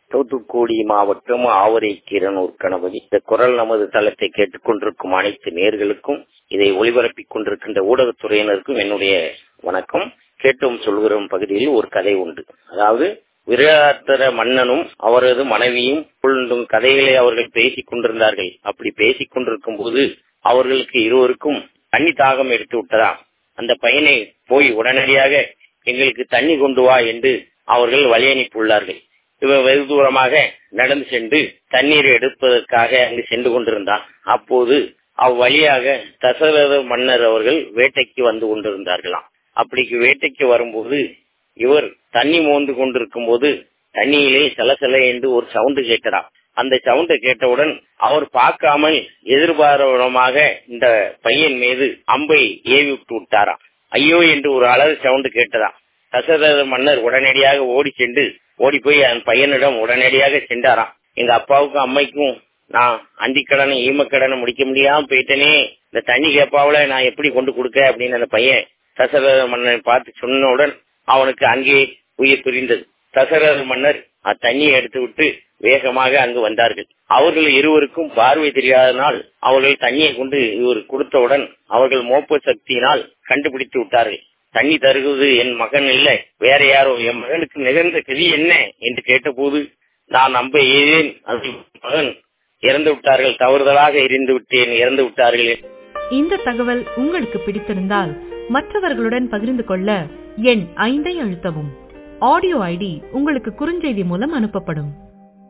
தூத்துக்குடி மாவட்டம் ஆவரை கீரனூர் கணபதி இந்த குரல் நமது தளத்தை கேட்டுக்கொண்டிருக்கும் அனைத்து நேர்களுக்கும் இதை ஒளிபரப்பிக் கொண்டிருக்கின்ற ஊடகத்துறையினருக்கும் என்னுடைய வணக்கம் கேட்டோம் சொல்கிறோம் பகுதியில் ஒரு கதை உண்டு அதாவது விராத்தர மன்னனும் அவரது மனைவியும் கொள்ளும் கதைகளை அவர்கள் பேசிக் கொண்டிருந்தார்கள் அப்படி பேசிக் கொண்டிருக்கும் போது அவர்களுக்கு இருவருக்கும் தண்ணி தாகம் எடுத்து விட்டதா அந்த பையனை போய் உடனடியாக எங்களுக்கு தண்ணி கொண்டு வா என்று அவர்கள் வழி அனுப்பியுள்ளார்கள் இவன் வெகு தூரமாக நடந்து சென்று தண்ணீர் எடுப்பதற்காக அங்கு சென்று கொண்டிருந்தான் அப்போது அவ்வழியாக தசரத மன்னர் அவர்கள் வேட்டைக்கு வந்து கொண்டிருந்தார்களாம் அப்படி வேட்டைக்கு வரும்போது இவர் தண்ணி மோந்து கொண்டிருக்கும் போது தண்ணியிலே சலசல என்று ஒரு சவுண்டு கேட்கிறார் அந்த சவுண்டை கேட்டவுடன் அவர் பார்க்காமல் எதிர்பாரமாக இந்த பையன் மீது அம்பை ஏவி விட்டு விட்டாராம் ஐயோ என்று ஒரு அழகு சவுண்டு கேட்டதாம் தசரத மன்னர் உடனடியாக ஓடி சென்று ஓடி போய் அந்த பையனிடம் உடனடியாக சென்றாராம் எங்க அப்பாவுக்கும் அம்மைக்கும் நான் அந்திக்கடனை ஈமக்கடனை முடிக்க முடியாம போயிட்டேனே இந்த தண்ணி கேப்பாவில நான் எப்படி கொண்டு கொடுக்க அப்படின்னு அந்த பையன் தசரத மன்னனை பார்த்து சொன்னவுடன் அவனுக்கு அங்கே உயிர் பிரிந்தது தசரத மன்னர் அத்தண்ணியை எடுத்து விட்டு வேகமாக அங்கு வந்தார்கள் அவர்கள் இருவருக்கும் பார்வை தெரியாதனால் அவர்கள் தண்ணியை கொண்டு இவர் கொடுத்தவுடன் அவர்கள் மோப்ப சக்தியினால் கண்டுபிடித்து விட்டார்கள் தண்ணி தருவது என் மகன் இல்லை வேற யாரோ என் மகனுக்கு நிகழ்ந்த கதி என்ன என்று கேட்டபோது நான் நம்ப ஏதேன் அது மகன் இறந்து விட்டார்கள் தவறுதலாக எரிந்து விட்டேன் இறந்து விட்டார்கள் இந்த தகவல் உங்களுக்கு பிடித்திருந்தால் மற்றவர்களுடன் பகிர்ந்து கொள்ள எண் ஐந்தை அழுத்தவும் ஆடியோ ஐடி உங்களுக்கு குறுஞ்செய்தி மூலம் அனுப்பப்படும்